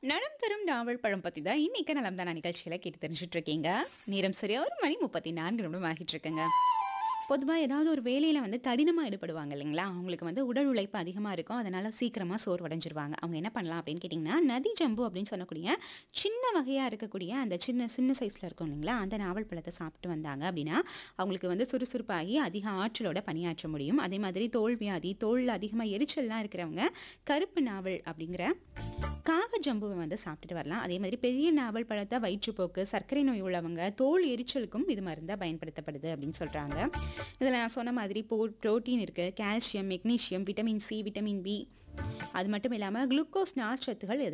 நலம் தரும் நாவல் பழம் பத்தி தான் இன்னைக்கு நலம் தானா நிகழ்ச்சியில கேட்டு தெரிஞ்சுட்டு இருக்கீங்க நேரம் சரியா ஒரு மணி முப்பத்தி நான்கு நிமிடம் ஆகிட்டு இருக்குங்க பொதுவாக ஏதாவது ஒரு வேலையில் வந்து கடினமாக ஈடுபடுவாங்க இல்லைங்களா அவங்களுக்கு வந்து உடல் உழைப்பு அதிகமாக இருக்கும் அதனால சீக்கிரமாக சோர்வடைஞ்சிருவாங்க அவங்க என்ன பண்ணலாம் அப்படின்னு கேட்டிங்கன்னா நதி ஜம்பு அப்படின்னு சொல்லக்கூடிய சின்ன வகையாக இருக்கக்கூடிய அந்த சின்ன சின்ன சைஸில் இருக்கும் இல்லைங்களா அந்த நாவல் பழத்தை சாப்பிட்டு வந்தாங்க அப்படின்னா அவங்களுக்கு வந்து சுறுசுறுப்பாகி அதிக ஆற்றலோட பணியாற்ற முடியும் அதே மாதிரி தோல் வியாதி தோல் அதிகமாக எரிச்சல்லாம் இருக்கிறவங்க கருப்பு நாவல் அப்படிங்கிற காக ஜம்புவை வந்து சாப்பிட்டுட்டு வரலாம் அதே மாதிரி பெரிய நாவல் பழத்தை வயிற்றுப்போக்கு சர்க்கரை நோய் உள்ளவங்க தோல் எரிச்சலுக்கும் இது மருந்தாக பயன்படுத்தப்படுது அப்படின்னு சொல்கிறாங்க இதில் நான் சொன்ன மாதிரி போ ப்ரோட்டீன் இருக்குது calcium magnesium vitamin C vitamin B அது மட்டும் இல்லாமல் குளுக்கோஸ் நார்ச்சத்துகள்